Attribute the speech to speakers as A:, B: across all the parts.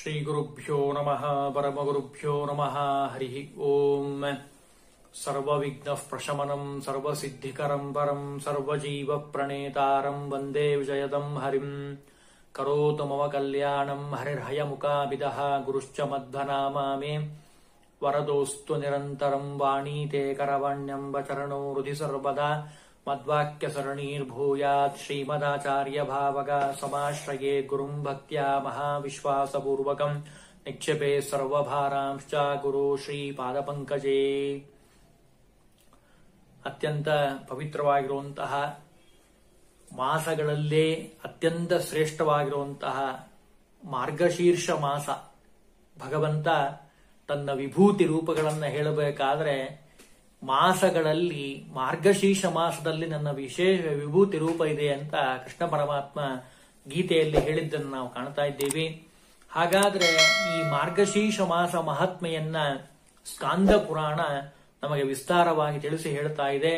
A: ಶ್ರೀಗುರುಭ್ಯೋ ನಮಃ ಪರಮಗುರುಭ್ಯೋ ನಮಃ ಹರಿ ಓಂ ಸರ್ವವಿಘ್ನ ಪ್ರಶಮನಂ ಸರ್ವಸಿದ್ಧಿಕರಂ ಪರಂ ಸರ್ವಜೀವ ಪ್ರಣೇತಾರಂ ವಂದೇ ವಿಜಯದಂ ಹರಿಂ ಕರೋತು ಮಮ ಕಲ್ಯಾಣಂ ಹರಿರ್ಹಯಮುಖಾಭಿದಃ ಗುರುಶ್ಚ ಮಧ್ವನಾಮಾ ಮೇ ವರದೋಸ್ತು ನಿರಂತರಂ ವಾಣೀತೆ ಕರವಾಣ್ಯಂಬ ಚರಣೋ ಹೃದಯ ಸರ್ವದಾ ಮದ್ವಾಕ್ಯ ಸರಣೀರ್ಭೂಯಾತ್ ಶ್ರೀಮದಾಚಾರ್ಯ ಭಾವಗ ಸಮಾಶ್ರಯೇ ಗುರುಂ ಭಕ್ತ್ಯಾ ಮಹಾವಿಶ್ವಾಸಪೂರ್ವಕಂ ನಿಕ್ಷೇಪೆ ಸರ್ವಭಾರಾಂಶ್ಚ ಗುರು ಶ್ರೀ ಪಾದಪಂಕಜೇ ಅತ್ಯಂತ ಪವಿತ್ರವಾಗಿರುವಂತಹ ಮಾಸಗಳಲ್ಲೇ ಅತ್ಯಂತ ಶ್ರೇಷ್ಠವಾಗಿರುವಂತಹ ಮಾರ್ಗಶೀರ್ಷ ಮಾಸ ಭಗವಂತ ತನ್ನ ವಿಭೂತಿ ರೂಪಗಳನ್ನು ಹೇಳಬೇಕಾದ್ರೆ ಮಾಸಗಳಲ್ಲಿ ಮಾರ್ಗಶೀರ್ಷ ಮಾಸದಲ್ಲಿ ನನ್ನ ವಿಶೇಷ ವಿಭೂತಿ ರೂಪ ಇದೆ ಅಂತ ಕೃಷ್ಣ ಪರಮಾತ್ಮ ಗೀತೆಯಲ್ಲಿ ಹೇಳಿದ್ದನ್ನು ನಾವು ಕಾಣ್ತಾ ಇದ್ದೇವೆ ಹಾಗಾದ್ರೆ ಈ ಮಾರ್ಗಶೀರ್ಷ ಮಾಸ ಮಹಾತ್ಮೆಯನ್ನ ಸ್ಕಾಂದ ಪುರಾಣ ನಮಗೆ ವಿಸ್ತಾರವಾಗಿ ತಿಳಿಸಿ ಹೇಳ್ತಾ ಇದೆ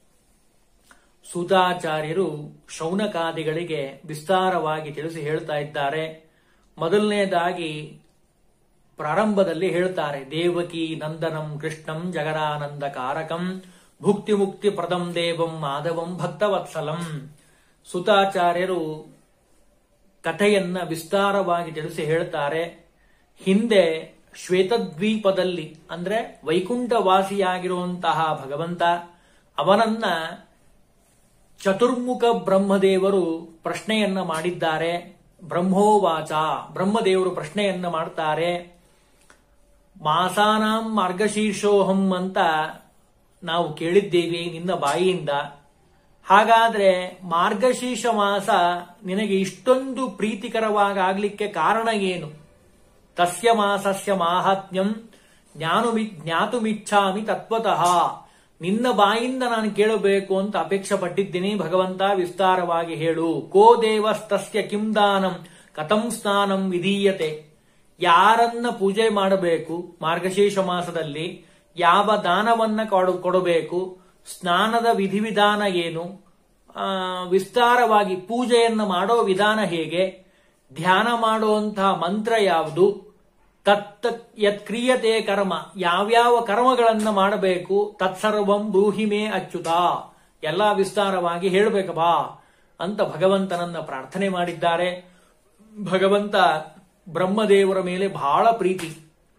A: ಸೂತಾಚಾರ್ಯರು ಶೌನಕಾದಿಗಳಿಗೆ ವಿಸ್ತಾರವಾಗಿ ತಿಳಿಸಿ ಹೇಳ್ತಾ ಇದ್ದಾರೆ ಮೊದಲನೇದಾಗಿ ಪ್ರಾರಂಭದಲ್ಲಿ ಹೇಳ್ತಾರೆ ದೇವಕಿ ನಂದನಂ ಕೃಷ್ಣಂ ಜಗರಾನಂದ ಕಾರಕಂ ಭುಕ್ತಿ ಮುಕ್ತಿ ಪ್ರದಂ ದೇವಂ ಮಾಧವಂ ಭಕ್ತವತ್ಸಲಂ ಸುತಾಚಾರ್ಯರು ಕಥೆಯನ್ನ ವಿಸ್ತಾರವಾಗಿ ತಿಳಿಸಿ ಹೇಳ್ತಾರೆ ಹಿಂದೆ ಶ್ವೇತದ್ವೀಪದಲ್ಲಿ ಅಂದ್ರೆ ವೈಕುಂಠವಾಸಿಯಾಗಿರುವಂತಹ ಭಗವಂತ ಅವನನ್ನ ಚತುರ್ಮುಖ ಬ್ರಹ್ಮದೇವರು ಪ್ರಶ್ನೆಯನ್ನ ಮಾಡಿದ್ದಾರೆ ಬ್ರಹ್ಮೋವಾಚ ಬ್ರಹ್ಮದೇವರು ಪ್ರಶ್ನೆಯನ್ನ ಮಾಡ್ತಾರೆ ಮಾಸಾನಾಂ ಮಾರ್ಗಶೀರ್ಷೋಹಂ ಅಂತ ನಾವು ಕೇಳಿದ್ದೇವೆ ನಿನ್ನ ಬಾಯಿಯಿಂದ ಹಾಗಾದ್ರೆ ಮಾರ್ಗಶೀರ್ಷ ಮಾಸ ನಿನಗೆ ಇಷ್ಟೊಂದು ಪ್ರೀತಿಕರವಾಗಲಿಕ್ಕೆ ಕಾರಣ ಏನು ತಸ್ಯ ಮಾಸಸ್ಯ ಮಾಹಾತ್ಮ್ಯಂ ಜ್ಞಾನುಮಿ ಜ್ಞಾತುಮಿಚ್ಛಾಮಿ ತತ್ವತಃ ನಿನ್ನ ಬಾಯಿಂದ ನಾನು ಕೇಳಬೇಕು ಅಂತ ಅಪೇಕ್ಷೆ ಪಟ್ಟಿದ್ದೀನಿ ಭಗವಂತ ವಿಸ್ತಾರವಾಗಿ ಹೇಳು ಕೋ ದೇವಸ್ತಸ್ಯ ಕಿಂ ದಾನಂ ಕಥಂ ಸ್ನಾನಂ ವಿಧೀಯತೆ ಯಾರನ್ನ ಪೂಜೆ ಮಾಡಬೇಕು ಮಾರ್ಗಶೀರ್ಷ ಮಾಸದಲ್ಲಿ ಯಾವ ದಾನವನ್ನ ಕೊಡಬೇಕು ಸ್ನಾನದ ವಿಧಿವಿಧಾನ ಏನು ವಿಸ್ತಾರವಾಗಿ ಪೂಜೆಯನ್ನು ಮಾಡೋ ವಿಧಾನ ಹೇಗೆ ಧ್ಯಾನ ಮಾಡುವಂತಹ ಮಂತ್ರ ಯಾವುದು ತತ್ ಯತ್ ಕ್ರಿಯತೆ ಕರ್ಮ ಯಾವ್ಯಾವ ಕರ್ಮಗಳನ್ನ ಮಾಡಬೇಕು ತತ್ಸರ್ವಂ ಬ್ರೂಹಿಮೇ ಅಚ್ಯುತ ಎಲ್ಲ ವಿಸ್ತಾರವಾಗಿ ಹೇಳಬೇಕಬಾ ಅಂತ ಭಗವಂತನನ್ನ ಪ್ರಾರ್ಥನೆ ಮಾಡಿದ್ದಾರೆ ಭಗವಂತ ಬ್ರಹ್ಮದೇವರ ಮೇಲೆ ಬಹಳ ಪ್ರೀತಿ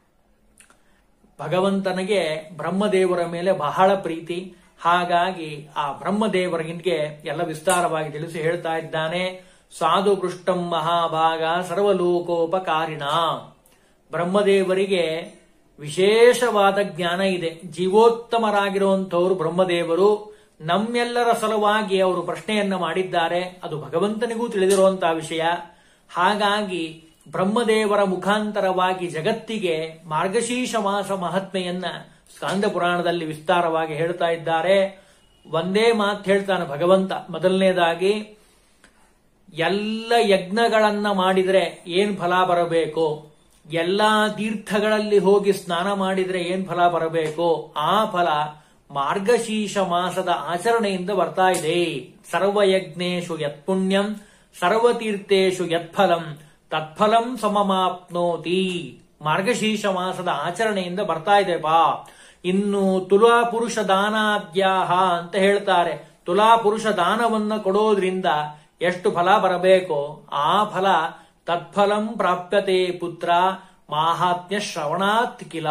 A: ಭಗವಂತನಿಗೆ ಬ್ರಹ್ಮದೇವರ ಮೇಲೆ ಬಹಳ ಪ್ರೀತಿ ಹಾಗಾಗಿ ಆ ಬ್ರಹ್ಮದೇವರಿಗೆ ಎಲ್ಲ ವಿಸ್ತಾರವಾಗಿ ತಿಳಿಸಿ ಹೇಳ್ತಾ ಇದ್ದಾನೆ ಸಾಧು ಪೃಷ್ಟಂ ಮಹಾಭಾಗ ಸರ್ವಲೋಕೋಪಕಾರಿಣ ಬ್ರಹ್ಮದೇವರಿಗೆ ವಿಶೇಷವಾದ ಜ್ಞಾನ ಇದೆ ಜೀವೋತ್ತಮರಾಗಿರುವಂತವರು ಬ್ರಹ್ಮದೇವರು ನಮ್ಮೆಲ್ಲರ ಸಲುವಾಗಿ ಅವರು ಪ್ರಶ್ನೆಯನ್ನ ಮಾಡಿದ್ದಾರೆ ಅದು ಭಗವಂತನಿಗೂ ತಿಳಿದಿರುವಂತಹ ವಿಷಯ ಹಾಗಾಗಿ ಬ್ರಹ್ಮದೇವರ ಮುಖಾಂತರವಾಗಿ ಜಗತ್ತಿಗೆ ಮಾರ್ಗಶೀರ್ಷ ಮಾಸ ಮಹಾತ್ಮೆಯನ್ನ ಸ್ಕಾಂದ ಪುರಾಣದಲ್ಲಿ ವಿಸ್ತಾರವಾಗಿ ಹೇಳ್ತಾ ಇದ್ದಾರೆ ಒಂದೇ ಮಾತು ಹೇಳ್ತಾನೆ ಭಗವಂತ ಮೊದಲನೇದಾಗಿ ಎಲ್ಲ ಯಜ್ಞಗಳನ್ನ ಮಾಡಿದ್ರೆ ಏನ್ ಫಲ ಬರಬೇಕು ಎಲ್ಲಾ ತೀರ್ಥಗಳಲ್ಲಿ ಹೋಗಿ ಸ್ನಾನ ಮಾಡಿದ್ರೆ ಏನ್ ಫಲ ಬರಬೇಕು ಆ ಫಲ ಮಾರ್ಗಶೀರ್ಷ ಮಾಸದ ಆಚರಣೆಯಿಂದ ಬರ್ತಾ ಇದೆ ಸರ್ವಯಜ್ಞೇಶು ಯತ್ಪುಣ್ಯಂ ಸರ್ವತೀರ್ಥೇಶು ಯತ್ಫಲಂ ತತ್ಫಲಂ ಸಮಮಾಪ್ನೋತಿ ಮಾರ್ಗಶೀರ್ಷ ಮಾಸದ ಆಚರಣೆಯಿಂದ ಬರ್ತಾ ಇದೆ ಬಾ ಇನ್ನು ತುಲಾ ಪುರುಷ ದಾನಾದ್ಯಾಹ ಅಂತ ಹೇಳ್ತಾರೆ ತುಲಾ ಪುರುಷ ದಾನವನ್ನ ಕೊಡೋದ್ರಿಂದ ಎಷ್ಟು ಫಲ ಬರಬೇಕೋ ಆ ಫಲ ತತ್ಫಲಂ ಪ್ರಾಪ್ಯತೆ ಪುತ್ರ ಮಾಹಾತ್ಮ್ಯ ಶ್ರವಣಾತ್ ಕಿಲ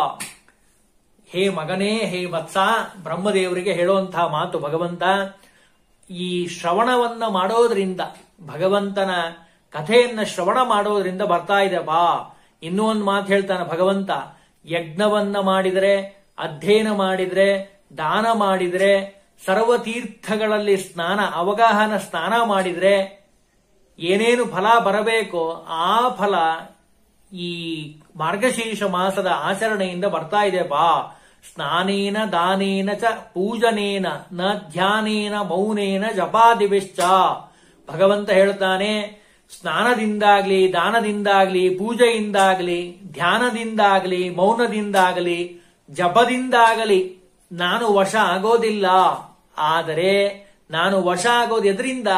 A: ಹೇ ಮಗನೇ ಹೇ ವತ್ಸ ಬ್ರಹ್ಮದೇವರಿಗೆ ಹೇಳುವಂತಹ ಮಾತು ಭಗವಂತ ಈ ಶ್ರವಣವನ್ನ ಮಾಡೋದ್ರಿಂದ ಭಗವಂತನ ಕಥೆಯನ್ನ ಶ್ರವಣ ಮಾಡೋದ್ರಿಂದ ಬರ್ತಾ ಇದೆ ಬಾ ಇನ್ನೂ ಒಂದು ಮಾತು ಹೇಳ್ತಾನೆ ಭಗವಂತ ಯಜ್ಞವನ್ನ ಮಾಡಿದ್ರೆ ಅಧ್ಯಯನ ಮಾಡಿದ್ರೆ ದಾನ ಮಾಡಿದ್ರೆ ಸರ್ವತೀರ್ಥಗಳಲ್ಲಿ ಸ್ನಾನ ಅವಗಾಹನ ಸ್ನಾನ ಮಾಡಿದ್ರೆ ಏನೇನು ಫಲ ಬರಬೇಕೋ ಆ ಫಲ ಈ ಮಾರ್ಗಶೀರ್ಷ ಮಾಸದ ಆಚರಣೆಯಿಂದ ಬರ್ತಾ ಇದೆ ಬಾ ಸ್ನಾನೇನ ದಾನೇನ ಚ ಪೂಜನೇನ ನ ಧ್ಯಾನೇನ ಮೌನೇನ ಜಪಾದಿವಿಶ್ಚ ಭಗವಂತ ಹೇಳ್ತಾನೆ ಸ್ನಾನದಿಂದಾಗ್ಲಿ ದಾನದಿಂದಾಗ್ಲಿ ಪೂಜೆಯಿಂದಾಗ್ಲಿ ಧ್ಯಾನದಿಂದಾಗ್ಲಿ ಮೌನದಿಂದಾಗಲಿ ಜಪದಿಂದಾಗಲಿ ನಾನು ವಶ ಆಗೋದಿಲ್ಲ ಆದರೆ ನಾನು ವಶ ಆಗೋದು ಎದರಿಂದ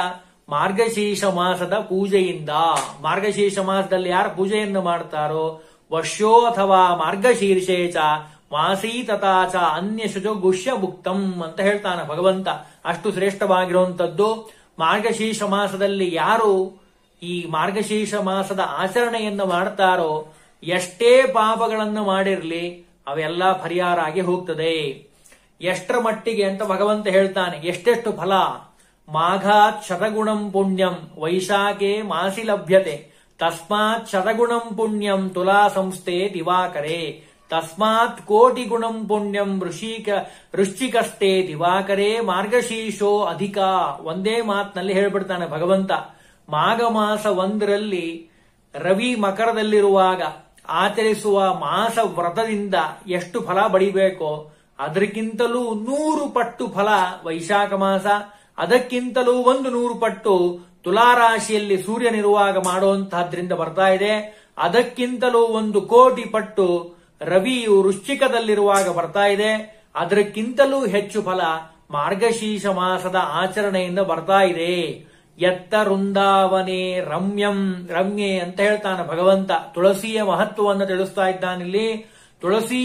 A: ಮಾರ್ಗಶೀರ್ಷ ಮಾಸದ ಪೂಜೆಯಿಂದ ಮಾರ್ಗಶೀರ್ಷ ಮಾಸದಲ್ಲಿ ಯಾರು ಪೂಜೆಯನ್ನು ಮಾಡ್ತಾರೋ ವರ್ಷೋ ಅಥವಾ ಮಾರ್ಗಶೀರ್ಷೇ ಚ ಮಾಸೀ ತಥಾ ಚ ಅನ್ಯ ಶುಚೋ ಗುಷ್ಯ ಮುಕ್ತಂ ಅಂತ ಹೇಳ್ತಾನೆ ಭಗವಂತ ಅಷ್ಟು ಶ್ರೇಷ್ಠವಾಗಿರುವಂತದ್ದು ಮಾರ್ಗಶೀರ್ಷ ಮಾಸದಲ್ಲಿ ಯಾರು ಈ ಮಾರ್ಗಶೀರ್ಷ ಮಾಸದ ಆಚರಣೆಯನ್ನು ಮಾಡ್ತಾರೋ ಎಷ್ಟೇ ಪಾಪಗಳನ್ನು ಮಾಡಿರ್ಲಿ ಅವೆಲ್ಲ ಪರಿಹಾರ ಆಗಿ ಹೋಗ್ತದೆ ಎಷ್ಟರ ಮಟ್ಟಿಗೆ ಅಂತ ಭಗವಂತ ಹೇಳ್ತಾನೆ ಎಷ್ಟೆಷ್ಟು ಫಲ ಮಾಘಾತ್ ಶತಗುಣಂ ಪುಣ್ಯಂ ವೈಶಾಖೆ ಮಾಸಿ ಲಭ್ಯತೆ ತಸ್ಮಾತ್ ಶತಗುಣಂ ಪುಣ್ಯಂ ತುಲಾ ಸಂಸ್ಥೆ ದಿವಾಕರೆ ತಸ್ಮಾತ್ ಕೋಟಿ ಗುಣಂ ಪುಣ್ಯಂ ಋಷಿಕ ವೃಶ್ಚಿಕಷ್ಟೇ ದಿವಾಕರೆ ಮಾರ್ಗಶೀರ್ಷೋ ಅಧಿಕ ಒಂದೇ ಮಾತಿನಲ್ಲಿ ಹೇಳ್ಬಿಡ್ತಾನೆ ಭಗವಂತ ಮಾಘ ಮಾಸ ಒಂದರಲ್ಲಿ ರವಿ ಮಕರದಲ್ಲಿರುವಾಗ ಆಚರಿಸುವ ಮಾಸ ವ್ರತದಿಂದ ಎಷ್ಟು ಫಲ ಬಡಿಬೇಕೋ ಅದಕ್ಕಿಂತಲೂ ನೂರು ಪಟ್ಟು ಫಲ ವೈಶಾಖ ಮಾಸ ಅದಕ್ಕಿಂತಲೂ ಒಂದು ನೂರು ಪಟ್ಟು ತುಲಾರಾಶಿಯಲ್ಲಿ ಸೂರ್ಯನಿರುವಾಗ ಮಾಡುವಂತಹದ್ರಿಂದ ಬರ್ತಾ ಇದೆ ಅದಕ್ಕಿಂತಲೂ ಒಂದು ಕೋಟಿ ಪಟ್ಟು ರವಿಯು ವೃಶ್ಚಿಕದಲ್ಲಿರುವಾಗ ಬರ್ತಾ ಇದೆ ಅದಕ್ಕಿಂತಲೂ ಹೆಚ್ಚು ಫಲ ಮಾರ್ಗಶೀರ್ಷ ಮಾಸದ ಆಚರಣೆಯಿಂದ ಬರ್ತಾ ಇದೆ ಎತ್ತ ವೃಂದಾವನೆ ರಮ್ಯಂ ರಮ್ಯೆ ಅಂತ ಹೇಳ್ತಾನೆ ಭಗವಂತ ತುಳಸಿಯ ಮಹತ್ವವನ್ನು ತಿಳಿಸ್ತಾ ಇದ್ದಾನಿಲ್ಲಿ ತುಳಸಿ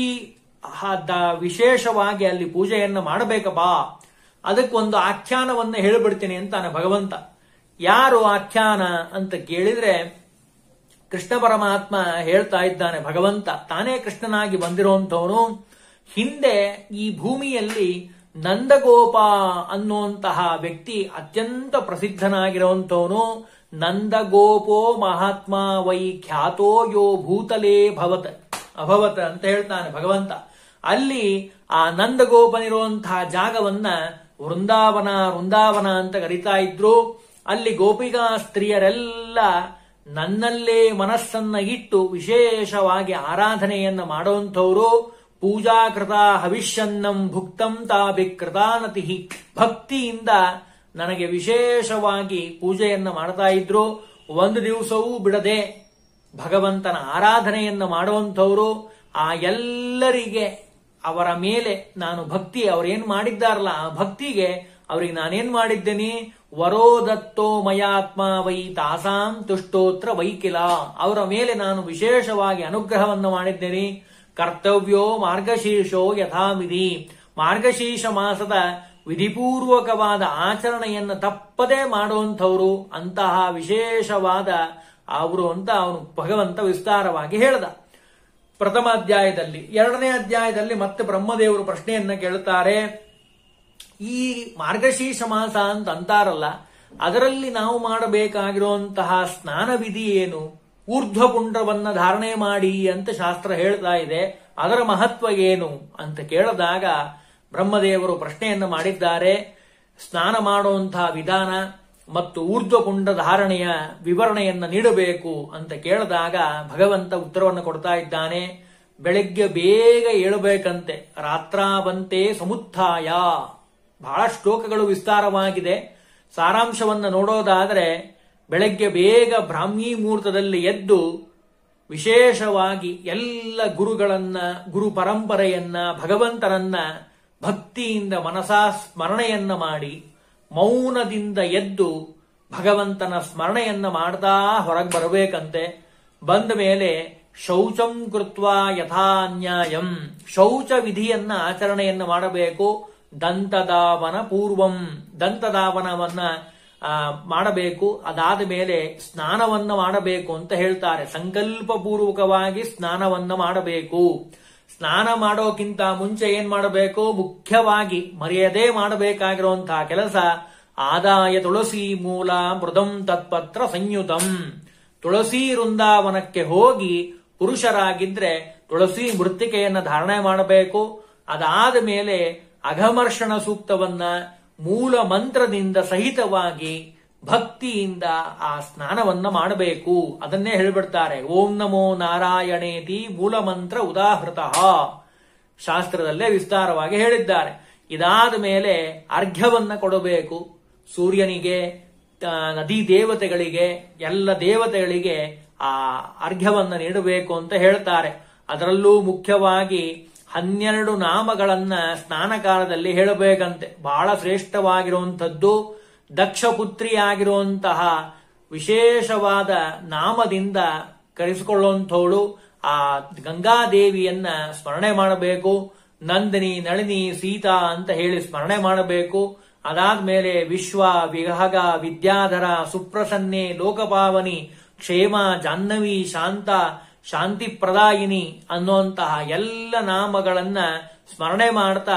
A: ವಿಶೇಷವಾಗಿ ಅಲ್ಲಿ ಪೂಜೆಯನ್ನ ಮಾಡಬೇಕಪ್ಪ ಅದಕ್ಕೊಂದು ಆಖ್ಯಾನವನ್ನ ಹೇಳ್ಬಿಡ್ತೀನಿ ಅಂತಾನೆ ಭಗವಂತ ಯಾರು ಆಖ್ಯಾನ ಅಂತ ಕೇಳಿದ್ರೆ ಕೃಷ್ಣ ಪರಮಾತ್ಮ ಹೇಳ್ತಾ ಇದ್ದಾನೆ ಭಗವಂತ ತಾನೇ ಕೃಷ್ಣನಾಗಿ ಬಂದಿರುವಂತವನು ಹಿಂದೆ ಈ ಭೂಮಿಯಲ್ಲಿ ನಂದಗೋಪ ಅನ್ನುವಂತಹ ವ್ಯಕ್ತಿ ಅತ್ಯಂತ ಪ್ರಸಿದ್ಧನಾಗಿರುವಂತವನು ನಂದಗೋಪೋ ಮಹಾತ್ಮ ವೈ ಖ್ಯಾತೋ ಯೋ ಭೂತಲೇ ಭವತ್ ಅಭವತ್ ಅಂತ ಹೇಳ್ತಾನೆ ಭಗವಂತ ಅಲ್ಲಿ ಆ ನಂದಗೋಪನಿರುವಂತಹ ಜಾಗವನ್ನ ವೃಂದಾವನ ವೃಂದಾವನ ಅಂತ ಕರಿತಾ ಇದ್ರು ಅಲ್ಲಿ ಗೋಪಿಗಾ ಸ್ತ್ರೀಯರೆಲ್ಲ ನನ್ನಲ್ಲೇ ಮನಸ್ಸನ್ನ ಇಟ್ಟು ವಿಶೇಷವಾಗಿ ಆರಾಧನೆಯನ್ನ ಮಾಡುವಂಥವರು ಪೂಜಾಕೃತ ಹವಿಷ್ಯನ್ನಂ ಭುಕ್ತಂ ತಾಭಿಕೃತಾನತಿ ಭಕ್ತಿಯಿಂದ ನನಗೆ ವಿಶೇಷವಾಗಿ ಪೂಜೆಯನ್ನ ಮಾಡ್ತಾ ಇದ್ರು ಒಂದು ದಿವಸವೂ ಬಿಡದೆ ಭಗವಂತನ ಆರಾಧನೆಯನ್ನ ಮಾಡುವಂಥವರು ಆ ಎಲ್ಲರಿಗೆ ಅವರ ಮೇಲೆ ನಾನು ಭಕ್ತಿ ಅವರೇನ್ ಮಾಡಿದ್ದಾರಲ್ಲ ಆ ಭಕ್ತಿಗೆ ಅವರಿಗೆ ನಾನೇನ್ ಮಾಡಿದ್ದೇನೆ ವರೋದತ್ತೋ ಮಯಾತ್ಮ ವೈ ತಾಸಾಂ ತುಷ್ಟೋತ್ರ ವೈಕಿಲ ಅವರ ಮೇಲೆ ನಾನು ವಿಶೇಷವಾಗಿ ಅನುಗ್ರಹವನ್ನು ಮಾಡಿದ್ದೇನೆ ಕರ್ತವ್ಯೋ ಮಾರ್ಗಶೀರ್ಷೋ ಯಥಾಮಿಧಿ ಮಾರ್ಗಶೀರ್ಷ ಮಾಸದ ವಿಧಿಪೂರ್ವಕವಾದ ಆಚರಣೆಯನ್ನು ತಪ್ಪದೇ ಮಾಡುವಂಥವ್ರು ಅಂತಹ ವಿಶೇಷವಾದ ಅವರು ಅಂತ ಅವನು ಭಗವಂತ ವಿಸ್ತಾರವಾಗಿ ಹೇಳ್ದ ಪ್ರಥಮ ಅಧ್ಯಾಯದಲ್ಲಿ ಎರಡನೇ ಅಧ್ಯಾಯದಲ್ಲಿ ಮತ್ತೆ ಬ್ರಹ್ಮದೇವರು ಪ್ರಶ್ನೆಯನ್ನ ಕೇಳುತ್ತಾರೆ ಈ ಮಾರ್ಗಶೀರ್ಷ ಮಾಸ ಅಂತ ಅಂತಾರಲ್ಲ ಅದರಲ್ಲಿ ನಾವು ಮಾಡಬೇಕಾಗಿರುವಂತಹ ಸ್ನಾನ ವಿಧಿ ಏನು ಊರ್ಧ್ವಪುಂಡ್ರವನ್ನ ಧಾರಣೆ ಮಾಡಿ ಅಂತ ಶಾಸ್ತ್ರ ಹೇಳ್ತಾ ಇದೆ ಅದರ ಮಹತ್ವ ಏನು ಅಂತ ಕೇಳಿದಾಗ ಬ್ರಹ್ಮದೇವರು ಪ್ರಶ್ನೆಯನ್ನು ಮಾಡಿದ್ದಾರೆ ಸ್ನಾನ ಮಾಡುವಂತಹ ವಿಧಾನ ಮತ್ತು ಊರ್ಧ್ವಪುಂಡ ಧಾರಣೆಯ ವಿವರಣೆಯನ್ನ ನೀಡಬೇಕು ಅಂತ ಕೇಳಿದಾಗ ಭಗವಂತ ಉತ್ತರವನ್ನು ಕೊಡ್ತಾ ಇದ್ದಾನೆ ಬೆಳಗ್ಗೆ ಬೇಗ ಏಳಬೇಕಂತೆ ರಾತ್ರಾವಂತೆ ಸಮುತ್ಥಾಯ ಬಹಳ ಶ್ಲೋಕಗಳು ವಿಸ್ತಾರವಾಗಿದೆ ಸಾರಾಂಶವನ್ನ ನೋಡೋದಾದರೆ ಬೆಳಗ್ಗೆ ಬೇಗ ಬ್ರಾಹ್ಮಿ ಮುಹೂರ್ತದಲ್ಲಿ ಎದ್ದು ವಿಶೇಷವಾಗಿ ಎಲ್ಲ ಗುರುಗಳನ್ನ ಗುರು ಪರಂಪರೆಯನ್ನ ಭಗವಂತನನ್ನ ಭಕ್ತಿಯಿಂದ ಮನಸಾ ಸ್ಮರಣೆಯನ್ನ ಮಾಡಿ ಮೌನದಿಂದ ಎದ್ದು ಭಗವಂತನ ಸ್ಮರಣೆಯನ್ನ ಮಾಡ್ತಾ ಹೊರಗೆ ಬರಬೇಕಂತೆ ಬಂದ ಮೇಲೆ ಶೌಚಂ ಕೃತ್ವ ಯಥಾನ್ಯಾಯಂ ಶೌಚ ವಿಧಿಯನ್ನ ಆಚರಣೆಯನ್ನ ಮಾಡಬೇಕು ದಂತದಾವನ ಪೂರ್ವಂ ದಂತದಾವನವನ್ನ ಮಾಡಬೇಕು ಅದಾದ ಮೇಲೆ ಸ್ನಾನವನ್ನ ಮಾಡಬೇಕು ಅಂತ ಹೇಳ್ತಾರೆ ಸಂಕಲ್ಪ ಪೂರ್ವಕವಾಗಿ ಸ್ನಾನವನ್ನ ಮಾಡಬೇಕು ಸ್ನಾನ ಮಾಡೋಕ್ಕಿಂತ ಮುಂಚೆ ಏನ್ ಮಾಡಬೇಕು ಮುಖ್ಯವಾಗಿ ಮರೆಯದೇ ಮಾಡಬೇಕಾಗಿರುವಂತಹ ಕೆಲಸ ಆದಾಯ ತುಳಸಿ ಮೂಲ ಮೃದಂ ತತ್ಪತ್ರ ಸಂಯುತಂ ತುಳಸಿ ವೃಂದಾವನಕ್ಕೆ ಹೋಗಿ ಪುರುಷರಾಗಿದ್ರೆ ತುಳಸಿ ಮೃತ್ತಿಕೆಯನ್ನ ಧಾರಣೆ ಮಾಡಬೇಕು ಅದಾದ ಮೇಲೆ ಅಘಮರ್ಷಣ ಸೂಕ್ತವನ್ನ ಮೂಲ ಮಂತ್ರದಿಂದ ಸಹಿತವಾಗಿ ಭಕ್ತಿಯಿಂದ ಆ ಸ್ನಾನವನ್ನ ಮಾಡಬೇಕು ಅದನ್ನೇ ಹೇಳ್ಬಿಡ್ತಾರೆ ಓಂ ನಮೋ ನಾರಾಯಣೇತಿ ಮೂಲ ಮಂತ್ರ ಉದಾಹೃತ ಶಾಸ್ತ್ರದಲ್ಲೇ ವಿಸ್ತಾರವಾಗಿ ಹೇಳಿದ್ದಾರೆ ಇದಾದ ಮೇಲೆ ಅರ್ಘ್ಯವನ್ನ ಕೊಡಬೇಕು ಸೂರ್ಯನಿಗೆ ನದಿ ದೇವತೆಗಳಿಗೆ ಎಲ್ಲ ದೇವತೆಗಳಿಗೆ ಆ ಅರ್ಘ್ಯವನ್ನ ನೀಡಬೇಕು ಅಂತ ಹೇಳ್ತಾರೆ ಅದರಲ್ಲೂ ಮುಖ್ಯವಾಗಿ ಹನ್ನೆರಡು ನಾಮಗಳನ್ನ ಸ್ನಾನ ಕಾಲದಲ್ಲಿ ಹೇಳಬೇಕಂತೆ ಬಹಳ ಶ್ರೇಷ್ಠವಾಗಿರುವಂಥದ್ದು ದಕ್ಷ ಪುತ್ರಿಯಾಗಿರುವಂತಹ ವಿಶೇಷವಾದ ನಾಮದಿಂದ ಕರೆಸಿಕೊಳ್ಳುವಂಥವಳು ಆ ಗಂಗಾದೇವಿಯನ್ನ ಸ್ಮರಣೆ ಮಾಡಬೇಕು ನಂದಿನಿ ನಳಿನಿ ಸೀತಾ ಅಂತ ಹೇಳಿ ಸ್ಮರಣೆ ಮಾಡಬೇಕು ಅದಾದ್ಮೇಲೆ ವಿಶ್ವ ವಿಹಗ ವಿದ್ಯಾಧರ ಸುಪ್ರಸನ್ನೆ ಲೋಕಪಾವನಿ ಕ್ಷೇಮ ಜಾಹ್ನವಿ ಶಾಂತ ಶಾಂತಿ ಪ್ರದಾಯಿನಿ ಅನ್ನುವಂತಹ ಎಲ್ಲ ನಾಮಗಳನ್ನ ಸ್ಮರಣೆ ಮಾಡ್ತಾ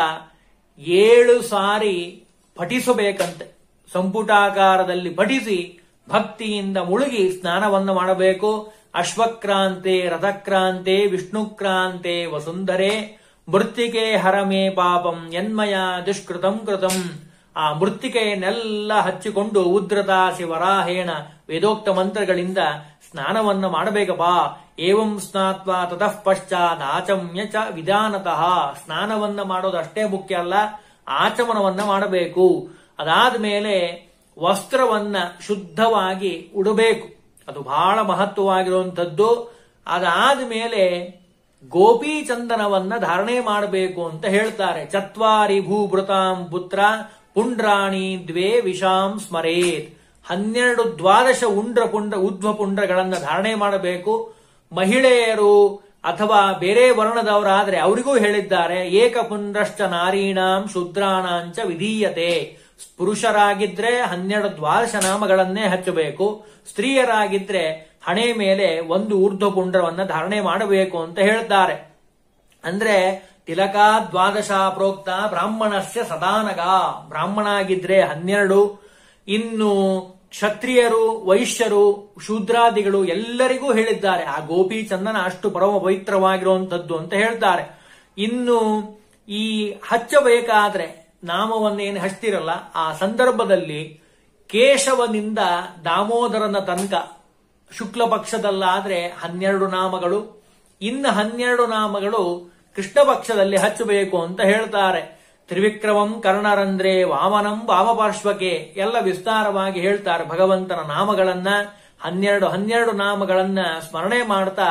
A: ಏಳು ಸಾರಿ ಪಠಿಸಬೇಕಂತೆ ಸಂಪುಟಾಕಾರದಲ್ಲಿ ಪಠಿಸಿ ಭಕ್ತಿಯಿಂದ ಮುಳುಗಿ ಸ್ನಾನವನ್ನು ಮಾಡಬೇಕು ಅಶ್ವಕ್ರಾಂತೆ ರಥಕ್ರಾಂತೆ ವಿಷ್ಣುಕ್ರಾಂತೆ ವಸುಂಧರೆ ಮೃತ್ತಿಕೆ ಹರಮೇ ಪಾಪಂ ಯನ್ಮಯ ದುಷ್ಕೃತಂ ಕೃತಂ ಆ ಮೃತ್ತಿಕೆಯನ್ನೆಲ್ಲ ಹಚ್ಚಿಕೊಂಡು ಉದ್ರತ ಶಿವರಾಹೇಣ ವೇದೋಕ್ತ ಮಂತ್ರಗಳಿಂದ ಸ್ನಾನವನ್ನು ಮಾಡಬೇಕಪ್ಪ ಏವಂ ಸ್ನಾತ್ವ ತತಃ ಪಶ್ಚಾತ್ ಆಚಮ್ಯ ಚ ವಿಧಾನತಃ ಸ್ನಾನವನ್ನ ಮಾಡೋದು ಅಷ್ಟೇ ಮುಖ್ಯ ಅಲ್ಲ ಆಚಮನವನ್ನ ಮಾಡಬೇಕು ಅದಾದ ಮೇಲೆ ವಸ್ತ್ರವನ್ನ ಶುದ್ಧವಾಗಿ ಉಡಬೇಕು ಅದು ಬಹಳ ಮಹತ್ವವಾಗಿರುವಂಥದ್ದು ಅದಾದ ಮೇಲೆ ಗೋಪಿ ಚಂದನವನ್ನ ಧಾರಣೆ ಮಾಡಬೇಕು ಅಂತ ಹೇಳ್ತಾರೆ ಚತ್ವಾರಿ ಭೂಭೃತಾಂ ಪುತ್ರ ಪುಂಡ್ರಾಣಿ ದ್ವೇ ವಿಷಾಂ ಸ್ಮರೇತ್ ಹನ್ನೆರಡು ದ್ವಾದಶ ಉಂಡ್ರ ಪುಂಡ ಉದ್ವ ಪುಂಡ್ರಗಳನ್ನ ಧಾರಣೆ ಮಾಡಬೇಕು ಮಹಿಳೆಯರು ಅಥವಾ ಬೇರೆ ವರ್ಣದವರಾದ್ರೆ ಅವರಿಗೂ ಹೇಳಿದ್ದಾರೆ ಏಕಪುಂಡ್ರಶ್ಚ ನಾರೀಣಾಂ ಶೂದ್ರಾಣಾಂಚ ವಿಧೀಯತೆ ಪುರುಷರಾಗಿದ್ರೆ ಹನ್ನೆರಡು ದ್ವಾದಶ ನಾಮಗಳನ್ನೇ ಹಚ್ಚಬೇಕು ಸ್ತ್ರೀಯರಾಗಿದ್ರೆ ಹಣೆ ಮೇಲೆ ಒಂದು ಊರ್ಧ್ವ ಪುಂಡ್ರವನ್ನ ಧಾರಣೆ ಮಾಡಬೇಕು ಅಂತ ಹೇಳ್ತಾರೆ ಅಂದ್ರೆ ತಿಲಕ ದ್ವಾದಶ ಪ್ರೋಕ್ತ ಬ್ರಾಹ್ಮಣಸ್ಯ ಸದಾನಗ ಬ್ರಾಹ್ಮಣ ಆಗಿದ್ರೆ ಹನ್ನೆರಡು ಇನ್ನು ಕ್ಷತ್ರಿಯರು ವೈಶ್ಯರು ಶೂದ್ರಾದಿಗಳು ಎಲ್ಲರಿಗೂ ಹೇಳಿದ್ದಾರೆ ಆ ಗೋಪಿ ಚಂದನ ಅಷ್ಟು ಪರಮ ಪವಿತ್ರವಾಗಿರುವಂತದ್ದು ಅಂತ ಹೇಳ್ತಾರೆ ಇನ್ನು ಈ ಹಚ್ಚಬೇಕಾದ್ರೆ ನಾಮವನ್ನೇನು ಹಚ್ತಿರಲ್ಲ ಆ ಸಂದರ್ಭದಲ್ಲಿ ಕೇಶವನಿಂದ ದಾಮೋದರನ ತನಕ ಶುಕ್ಲ ಪಕ್ಷದಲ್ಲಾದ್ರೆ ಹನ್ನೆರಡು ನಾಮಗಳು ಇನ್ನು ಹನ್ನೆರಡು ನಾಮಗಳು ಕೃಷ್ಣ ಪಕ್ಷದಲ್ಲಿ ಹಚ್ಚಬೇಕು ಅಂತ ಹೇಳ್ತಾರೆ ತ್ರಿವಿಕ್ರಮಂ ಕರ್ಣರಂದ್ರೆ ವಾಮನಂ ವಾಮಪಾರ್ಶ್ವಕ್ಕೆ ಎಲ್ಲ ವಿಸ್ತಾರವಾಗಿ ಹೇಳ್ತಾರೆ ಭಗವಂತನ ನಾಮಗಳನ್ನ ಹನ್ನೆರಡು ಹನ್ನೆರಡು ನಾಮಗಳನ್ನ ಸ್ಮರಣೆ ಮಾಡ್ತಾ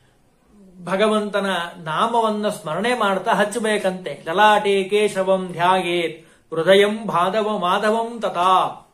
A: ಭಗವಂತನ ನಾಮವನ್ನ ಸ್ಮರಣೆ ಮಾಡ್ತಾ ಹಚ್ಚಬೇಕಂತೆ ಲಲಾಟೆ ಕೇಶವಂ ಧ್ಯಾಗೇತ್ ಹೃದಯಂ ಭಾದವ ಮಾಧವಂ ತಥಾ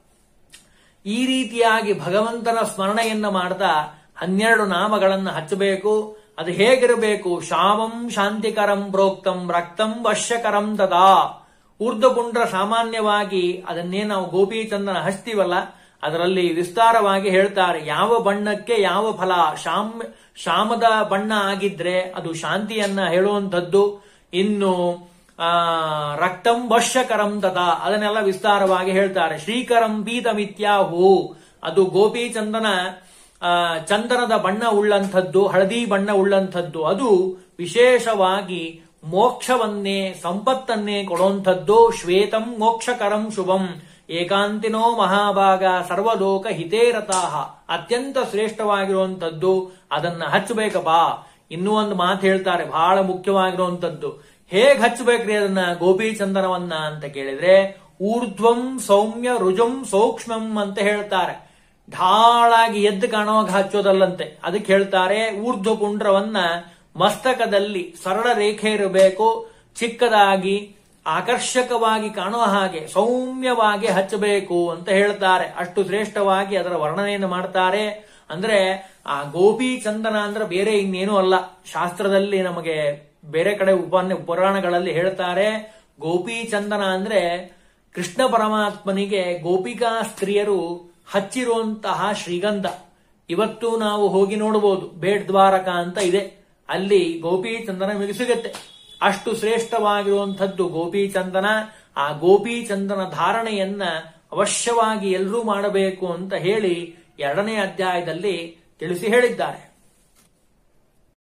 A: ಈ ರೀತಿಯಾಗಿ ಭಗವಂತನ ಸ್ಮರಣೆಯನ್ನ ಮಾಡ್ತಾ ಹನ್ನೆರಡು ನಾಮಗಳನ್ನು ಹಚ್ಚಬೇಕು ಅದು ಹೇಗಿರಬೇಕು ಶಾಮಂ ಶಾಂತಿಕರಂ ಪ್ರೋಕ್ತಂ ರಕ್ತಂ ವಶ್ಯಕರಂ ತದಾ ಊರ್ಧ್ವಪುಂಡ್ರ ಸಾಮಾನ್ಯವಾಗಿ ಅದನ್ನೇ ನಾವು ಗೋಪಿ ಚಂದನ ಹಚ್ತೀವಲ್ಲ ಅದರಲ್ಲಿ ವಿಸ್ತಾರವಾಗಿ ಹೇಳ್ತಾರೆ ಯಾವ ಬಣ್ಣಕ್ಕೆ ಯಾವ ಫಲ ಶಾಮ್ ಶಾಮದ ಬಣ್ಣ ಆಗಿದ್ರೆ ಅದು ಶಾಂತಿಯನ್ನ ಹೇಳುವಂಥದ್ದು ಇನ್ನು ಆ ರಕ್ತಂ ವಶ್ಯಕರಂ ತಥಾ ಅದನ್ನೆಲ್ಲ ವಿಸ್ತಾರವಾಗಿ ಹೇಳ್ತಾರೆ ಶ್ರೀಕರಂ ಪೀತಮಿತ್ಯಾಹು ಅದು ಗೋಪಿ ಚಂದನ ಆ, ಚಂದನದ ಬಣ್ಣ ಉಳ್ಳಂಥದ್ದು ಹಳದಿ ಬಣ್ಣ ಉಳ್ಳಂಥದ್ದು ಅದು ವಿಶೇಷವಾಗಿ ಮೋಕ್ಷವನ್ನೇ ಸಂಪತ್ತನ್ನೇ ಕೊಡುವಂಥದ್ದು ಶ್ವೇತಂ ಮೋಕ್ಷಕರಂ ಶುಭಂ ಏಕಾಂತಿನೋ ಮಹಾಭಾಗ ಸರ್ವಲೋಕ ಹಿತೇರತಾಹ ಅತ್ಯಂತ ಶ್ರೇಷ್ಠವಾಗಿರುವಂತದ್ದು ಅದನ್ನ ಹಚ್ಚಬೇಕಪ್ಪ ಇನ್ನೂ ಒಂದು ಮಾತು ಹೇಳ್ತಾರೆ ಬಹಳ ಮುಖ್ಯವಾಗಿರುವಂತದ್ದು ಹೇಗ್ ಹಚ್ಚಬೇಕ್ರಿ ಅದನ್ನ ಗೋಪಿ ಚಂದನವನ್ನ ಅಂತ ಕೇಳಿದ್ರೆ ಊರ್ಧ್ವಂ ಸೌಮ್ಯ ರುಜಂ ಸೂಕ್ಷ್ಮಂ ಅಂತ ಹೇಳ್ತಾರೆ ಢಾಳಾಗಿ ಎದ್ದು ಕಾಣುವಾಗ ಹಚ್ಚೋದಲ್ಲಂತೆ ಅದಕ್ಕೆ ಹೇಳ್ತಾರೆ ಊರ್ಧ್ವ ಪುಂಡ್ರವನ್ನ ಮಸ್ತಕದಲ್ಲಿ ಸರಳ ರೇಖೆ ಇರಬೇಕು ಚಿಕ್ಕದಾಗಿ ಆಕರ್ಷಕವಾಗಿ ಕಾಣುವ ಹಾಗೆ ಸೌಮ್ಯವಾಗಿ ಹಚ್ಚಬೇಕು ಅಂತ ಹೇಳ್ತಾರೆ ಅಷ್ಟು ಶ್ರೇಷ್ಠವಾಗಿ ಅದರ ವರ್ಣನೆಯನ್ನು ಮಾಡ್ತಾರೆ ಅಂದ್ರೆ ಆ ಗೋಪಿ ಚಂದನ ಅಂದ್ರೆ ಬೇರೆ ಇನ್ನೇನು ಅಲ್ಲ ಶಾಸ್ತ್ರದಲ್ಲಿ ನಮಗೆ ಬೇರೆ ಕಡೆ ಉಪನ್ಯ ಪುರಾಣಗಳಲ್ಲಿ ಹೇಳ್ತಾರೆ ಗೋಪಿ ಚಂದನ ಅಂದ್ರೆ ಕೃಷ್ಣ ಪರಮಾತ್ಮನಿಗೆ ಗೋಪಿಕಾ ಸ್ತ್ರೀಯರು ಹಚ್ಚಿರುವಂತಹ ಶ್ರೀಗಂಧ ಇವತ್ತು ನಾವು ಹೋಗಿ ನೋಡಬಹುದು ಬೇಡ್ ದ್ವಾರಕ ಅಂತ ಇದೆ ಅಲ್ಲಿ ಗೋಪಿ ಚಂದನ ನಿಮಗೆ ಸಿಗುತ್ತೆ ಅಷ್ಟು ಶ್ರೇಷ್ಠವಾಗಿರುವಂಥದ್ದು ಗೋಪಿ ಚಂದನ ಆ ಗೋಪಿ ಚಂದನ ಧಾರಣೆಯನ್ನ ಅವಶ್ಯವಾಗಿ ಎಲ್ಲರೂ ಮಾಡಬೇಕು ಅಂತ ಹೇಳಿ ಎರಡನೇ ಅಧ್ಯಾಯದಲ್ಲಿ ತಿಳಿಸಿ ಹೇಳಿದ್ದಾರೆ